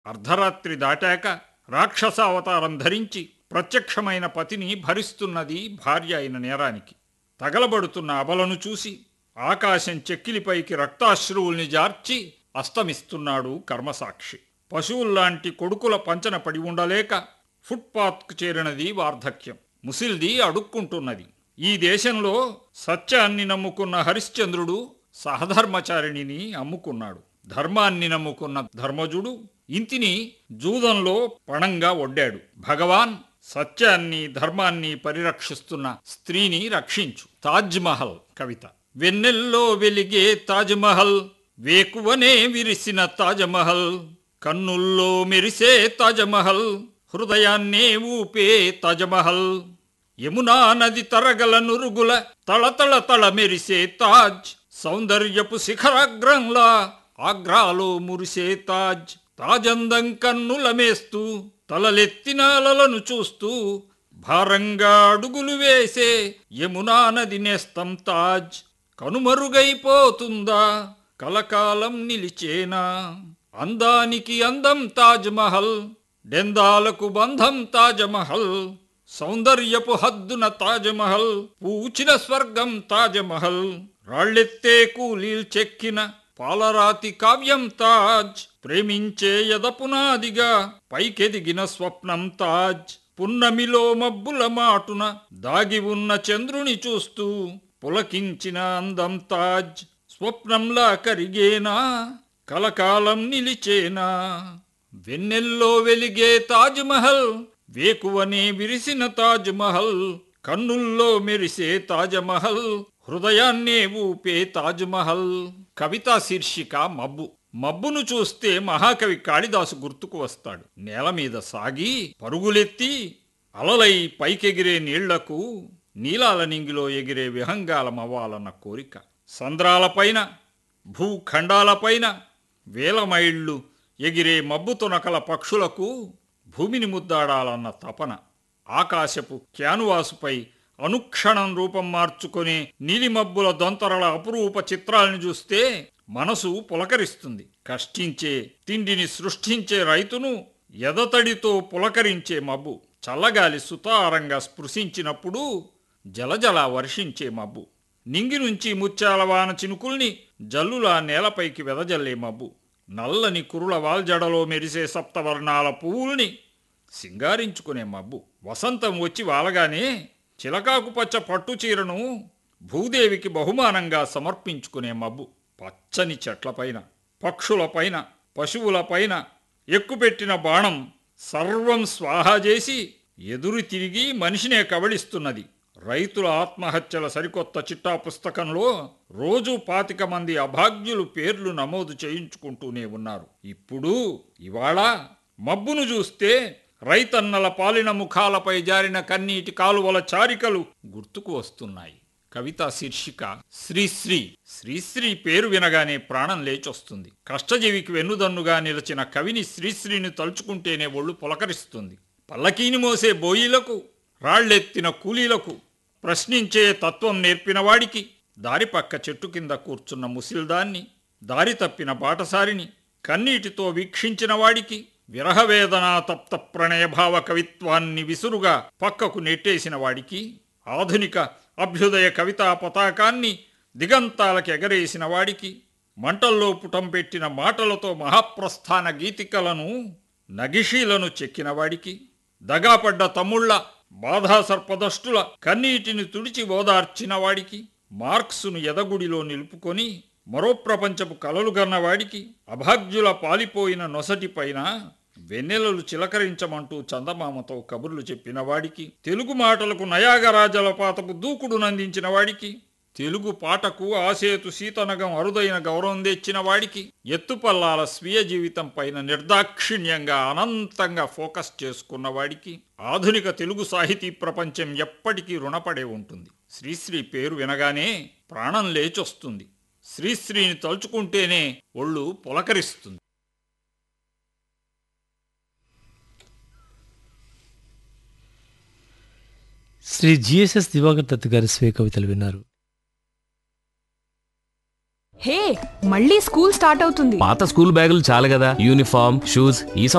అర్ధరాత్రి దాటాక రాక్షస అవతారం ధరించి ప్రత్యక్షమైన పతిని భరిస్తున్నది భార్య అయిన నేరానికి తగలబడుతున్న అబలను చూసి ఆకాశం చెక్కిలిపైకి రక్తాశ్రువుల్ని జార్చి అస్తమిస్తున్నాడు కర్మసాక్షి పశువుల్లాంటి కొడుకుల పంచన పడి ఉండలేక ఫుట్పాత్కు చేరినది వార్ధక్యం ముసిల్ది అడుక్కుంటున్నది ఈ దేశంలో సత్యాన్ని నమ్ముకున్న హరిశ్చంద్రుడు సహధర్మచారిణిని అమ్ముకున్నాడు ధర్మాన్ని నమ్ముకున్న ధర్మజుడు ఇంటిని జూదంలో పణంగా ఒడ్డాడు భగవాన్ సత్యాన్ని ధర్మాన్ని పరిరక్షిస్తున్న స్త్రీని రక్షించు తాజ్మహల్ కవిత వెన్నెల్లో వెలిగే తాజ్మహల్ వేకువనే విరిసిన తాజ్మహల్ కన్నుల్లో మెరిసే తాజ్మహల్ హృదయాన్నే ఊపే తాజ్మహల్ యమునా నది తరగల నురుగుల తళతళ తళ మెరిసే తాజ్ సౌందర్యపు శిఖరాగ్రంలా ఆగ్రాలో మురిసే తాజ్ తాజందం కన్నుల మేస్తూ తలలెత్తిన అలలను చూస్తూ భారంగా అడుగులు వేసే యమునా నది నేస్తం తాజ్ కనుమరుగైపోతుందా కలకాలం నిలిచేనా అందానికి అందం తాజ్ మహల్ డెందాలకు బంధం తాజ్మహల్ సౌందర్యపు హద్దున తాజ్మహల్ పూచిన స్వర్గం తాజ్మహల్ రాళ్ళెత్తే కూలీల్ చెక్కిన పాలరాతి కావ్యం తాజ్ ప్రేమించే యదపునాదిగా పైకెదిగిన స్వప్నం తాజ్ పున్నమిలో మబ్బుల మాటున దాగి ఉన్న చంద్రుని చూస్తూ పులకించిన అందం తాజ్ స్వప్నంలా కరిగేనా కలకాలం నిలిచేనా వెన్నెల్లో వెలిగే తాజ్మహల్ వేకువనే విరిసిన తాజ్మహల్ కన్నుల్లో మెరిసే తాజ్మహల్ హృదయాన్నే ఊపే తాజ్మహల్ కవితా శీర్షిక మబ్బు మబ్బును చూస్తే మహాకవి కాళిదాసు గుర్తుకు వస్తాడు నేల మీద సాగి పరుగులెత్తి అలలై పైకెగిరే నీళ్లకు నీలాల నింగిలో ఎగిరే విహంగాలమవ్వాలన్న కోరిక సంద్రాలపైన భూఖండాలపైన వేల మైళ్ళు ఎగిరే మబ్బు తునకల పక్షులకు భూమిని ముద్దాడాలన్న తపన ఆకాశపు క్యానువాసుపై అనుక్షణం రూపం మార్చుకునే నీలిమబ్బుల దొంతరల అపురూప చిత్రాలను చూస్తే మనసు పులకరిస్తుంది కష్టించే తిండిని సృష్టించే రైతును ఎదతడితో పులకరించే మబ్బు చల్లగాలి సుతారంగా స్పృశించినప్పుడు జలజల వర్షించే మబ్బు నింగి నుంచి ముత్యాల వాన చినుకుల్ని జల్లులా నేలపైకి వెదజల్లే మబ్బు నల్లని కురుల వాల్జడలో మెరిసే సప్తవర్ణాల పువ్వుల్ని సింగారించుకునే మబ్బు వసంతం వచ్చి వాలగానే చిలకాకు పచ్చ పట్టు చీరను భూదేవికి బహుమానంగా సమర్పించుకునే మబ్బు పచ్చని చెట్లపైన పక్షులపైన పశువులపైన ఎక్కుపెట్టిన బాణం సర్వం స్వాహా చేసి ఎదురు తిరిగి మనిషినే కబళిస్తున్నది రైతుల ఆత్మహత్యల సరికొత్త చిట్టా పుస్తకంలో రోజు పాతిక మంది అభాగ్యులు పేర్లు నమోదు చేయించుకుంటూనే ఉన్నారు ఇప్పుడు ఇవాళ మబ్బును చూస్తే రైతన్నల పాలిన ముఖాలపై జారిన కన్నీటి కాలువల చారికలు గుర్తుకు వస్తున్నాయి కవితా శీర్షిక శ్రీశ్రీ శ్రీశ్రీ పేరు వినగానే ప్రాణం లేచొస్తుంది కష్టజీవికి వెన్నుదన్నుగా నిలిచిన కవిని శ్రీశ్రీని తలుచుకుంటేనే ఒళ్ళు పులకరిస్తుంది పల్లకీని మోసే బోయిలకు రాళ్లెత్తిన కూలీలకు ప్రశ్నించే తత్వం నేర్పిన వాడికి దారి పక్క చెట్టు కింద కూర్చున్న ముసిల్దాన్ని దారి తప్పిన బాటసారిని కన్నీటితో వీక్షించిన వాడికి విరహవేదనా తప్త ప్రణయభావ కవిత్వాన్ని విసురుగా పక్కకు నెట్టేసిన వాడికి ఆధునిక అభ్యుదయ కవితా పతాకాన్ని దిగంతాలకి ఎగరేసిన వాడికి మంటల్లో పుటం పెట్టిన మాటలతో మహాప్రస్థాన గీతికలను నగిషీలను చెక్కిన వాడికి దగాపడ్డ తమ్ముళ్ళ బాధాసర్పదష్టుల కన్నీటిని తుడిచి ఓదార్చిన వాడికి మార్క్సును ఎదగుడిలో నిలుపుకొని మరో ప్రపంచపు కలలు గన్నవాడికి అభాగ్యుల పాలిపోయిన నొసటిపైన వెన్నెలలు చిలకరించమంటూ చందమామతో కబుర్లు చెప్పిన వాడికి తెలుగు మాటలకు నయాగరా జలపాతపు దూకుడు నందించిన వాడికి తెలుగు పాటకు ఆసేతు సీతనగం అరుదైన గౌరవం తెచ్చిన వాడికి ఎత్తుపల్లాల స్వీయ జీవితం పైన నిర్దాక్షిణ్యంగా అనంతంగా ఫోకస్ చేసుకున్న వాడికి ఆధునిక తెలుగు సాహితీ ప్రపంచం ఎప్పటికీ రుణపడే ఉంటుంది శ్రీశ్రీ పేరు వినగానే ప్రాణం లేచొస్తుంది శ్రీశ్రీని తలుచుకుంటేనే ఒళ్ళు పులకరిస్తుంది శ్రీ జిఎస్ఎస్ దివాకర్ దత్ గారి స్వీయ కవితలు విన్నారు హే మళ్ళీ స్కూల్ స్టార్ట్ అవుతుంది పాత స్కూల్ బ్యాగులు చాలు కదా యూనిఫామ్ షూస్ ఈ